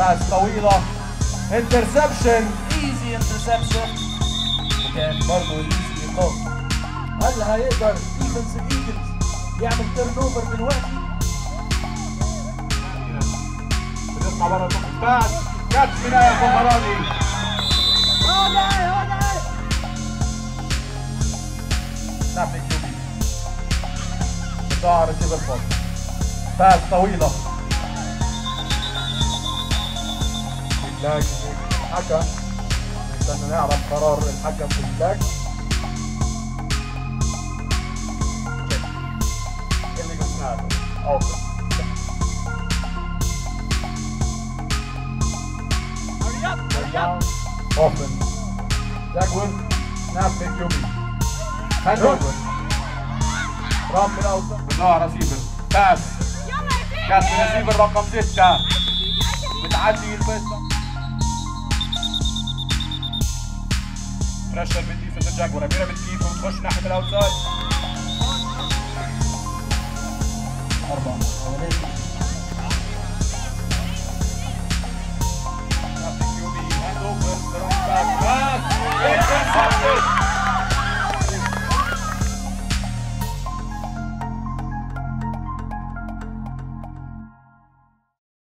باس طويلة انترسبشن ايزي انترسبشن وكان برضه ايزي ايقاف هل هيقدر ديفنس الايجلز يعمل تيرن اوفر دلوقتي؟ بنطلع بره النقط باس كاتش من آية الفخراني نعم كيوبي ظهر ريسيفر فوق باس طويلة اللاج الحكم نستنى نعرف قرار الحكم في اللاج اللي قلنا اوفر اوفن جاكوين سناب من كيوبي هاند اوفر رام من اوسط بظهر ريسيفر باس كاس من ريسيفر رقم ستة بتعدي الفيصل بريشر من ديفنس الجاكور اميره بتجيب وبتخش ناحيه الاوتسايد اربعه